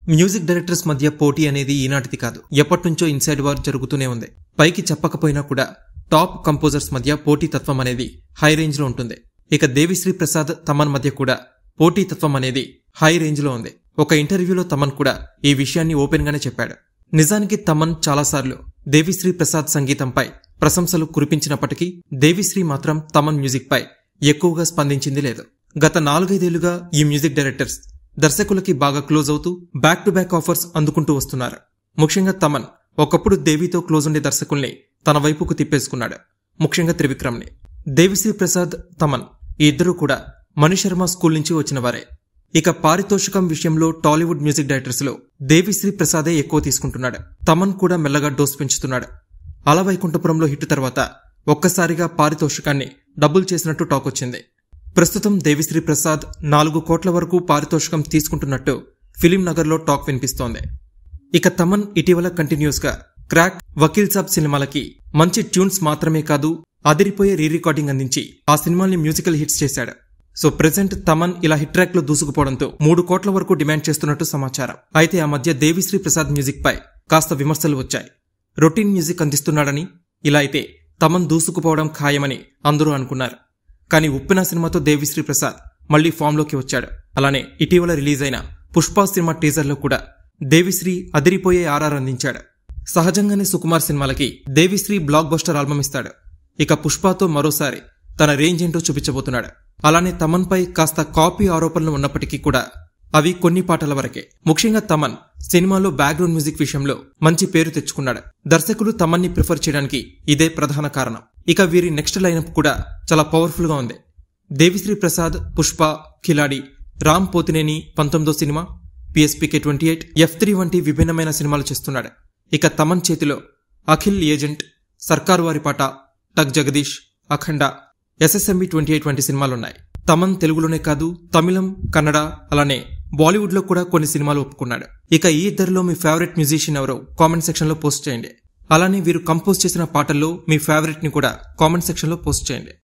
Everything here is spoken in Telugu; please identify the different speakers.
Speaker 1: మ్యూజిక్ డైరెక్టర్స్ మధ్య పోటీ అనేది ఈనాటిది కాదు ఎప్పటినుంచో ఇన్సైడ్ వార్ జరుగుతూనే ఉంది పైకి చెప్పకపోయినా కూడా టాప్ కంపోజర్స్ మధ్య పోటీతత్వం అనేది హై రేంజ్ లో ఉంటుంది ఇక దేవిశ్రీ ప్రసాద్ తమన్ మధ్య కూడా పోటీతత్వం అనేది హై రేంజ్ లో ఉంది ఒక ఇంటర్వ్యూలో తమన్ కూడా ఈ విషయాన్ని ఓపెన్ గానే చెప్పాడు నిజానికి తమన్ చాలాసార్లు దేవిశ్రీ ప్రసాద్ సంగీతంపై ప్రశంసలు కురిపించినప్పటికీ దేవిశ్రీ మాత్రం తమన్ మ్యూజిక్ పై ఎక్కువగా స్పందించింది లేదు గత నాలుగైదేళ్లుగా ఈ మ్యూజిక్ డైరెక్టర్స్ దర్శకులకి బాగా క్లోజ్ అవుతూ బ్యాక్ టు బ్యాక్ ఆఫర్స్ అందుకుంటూ వస్తున్నారు ముఖ్యంగా తమన్ ఒకప్పుడు దేవితో క్లోజ్ ఉండే దర్శకుల్ని తన వైపుకు తిప్పేసుకున్నాడు ముఖ్యంగా త్రివిక్రమ్ని దేవిశ్రీ ప్రసాద్ తమన్ ఈ ఇద్దరూ కూడా మణిశర్మ స్కూల్ నుంచి వచ్చిన వారే ఇక పారితోషికం విషయంలో టాలీవుడ్ మ్యూజిక్ డైరెక్టర్స్ లో దేవిశ్రీ ప్రసాదే ఎక్కువ తీసుకుంటున్నాడు తమన్ కూడా మెల్లగా డోస్ పెంచుతున్నాడు అలవైకుంఠపురంలో హిట్ తర్వాత ఒక్కసారిగా పారితోషికాన్ని డబుల్ చేసినట్టు టాక్ వచ్చింది ప్రస్తుతం దేవిశ్రీ ప్రసాద్ నాలుగు కోట్ల వరకు పారితోషికం తీసుకుంటున్నట్టు ఫిలిం నగర్లో టాక్ వినిపిస్తోంది ఇక తమన్ ఇటీవల కంటిన్యూస్ గా క్రాక్ వకీల్ సాబ్ సినిమాలకి మంచి ట్యూన్స్ మాత్రమే కాదు అదిరిపోయే రీ రికార్డింగ్ అందించి ఆ సినిమాల్ని మ్యూజికల్ హిట్స్ చేశాడు సో ప్రెసెంట్ తమన్ ఇలా హిట్ ట్రాక్ లో దూసుకుపోవడంతో మూడు కోట్ల వరకు డిమాండ్ చేస్తున్నట్టు సమాచారం అయితే ఆ మధ్య దేవిశ్రీ ప్రసాద్ మ్యూజిక్ పై కాస్త విమర్శలు వచ్చాయి రొటీన్ మ్యూజిక్ అందిస్తున్నాడని ఇలా అయితే తమన్ దూసుకుపోవడం ఖాయమని అందరూ అనుకున్నారు కానీ ఉప్పిన సినిమాతో దేవిశ్రీ ప్రసాద్ మళ్లీ ఫామ్లోకి వచ్చాడు అలానే ఇటీవల రిలీజ్ అయిన పుష్ప సినిమా టీజర్లో కూడా దేవిశ్రీ అదిరిపోయే ఆర్ఆర్ అందించాడు సహజంగానే సుకుమార్ సినిమాలకి దేవిశ్రీ బ్లాక్ బస్టర్ ఆల్బమ్ ఇస్తాడు ఇక పుష్పతో మరోసారి తన రేంజ్ ఏంటో చూపించబోతున్నాడు అలానే తమన్పై కాస్త కాపీ ఆరోపణలు ఉన్నప్పటికీ కూడా అవి కొన్ని పాటల వరకే ముఖ్యంగా తమన్ సినిమాలో బ్యాక్గ్రౌండ్ మ్యూజిక్ విషయంలో మంచి పేరు తెచ్చుకున్నాడు దర్శకులు తమన్ని ప్రిఫర్ చేయడానికి ఇదే ప్రధాన కారణం ఇక వీరి నెక్స్ట్ లైనప్ కూడా చాలా పవర్ఫుల్ గా ఉంది దేవిశ్రీ ప్రసాద్ పుష్ప ఖిలాడి రామ్ పోతినేని పంతొమ్మిదో cinema PSPK twenty eight F three వంటి విభిన్నమైన సినిమాలు చేస్తున్నాడు ఇక తమన్ చేతిలో అఖిల్ ఏజెంట్ సర్కారు Vaari Paata Tuck Jagadish Akhanda SSMB twenty eight వంటి సినిమాలున్నాయి తమన్ తెలుగులోనే కాదు తమిళం కన్నడ అలానే బాలీవుడ్ లో కూడా కొన్ని సినిమాలు ఒప్పుకున్నాడు ఇక ఈ ఇద్దరిలో మీ ఫేవరెట్ మ్యూజిషియన్ ఎవరో కామెంట్ సెక్షన్ లో పోస్ట్ చేయండి అలానే వీరు కంపోజ్ చేసిన పాటల్లో మీ ఫేవరెట్ ని కూడా కామెంట్ సెక్షన్ లో పోస్ట్ చేయండి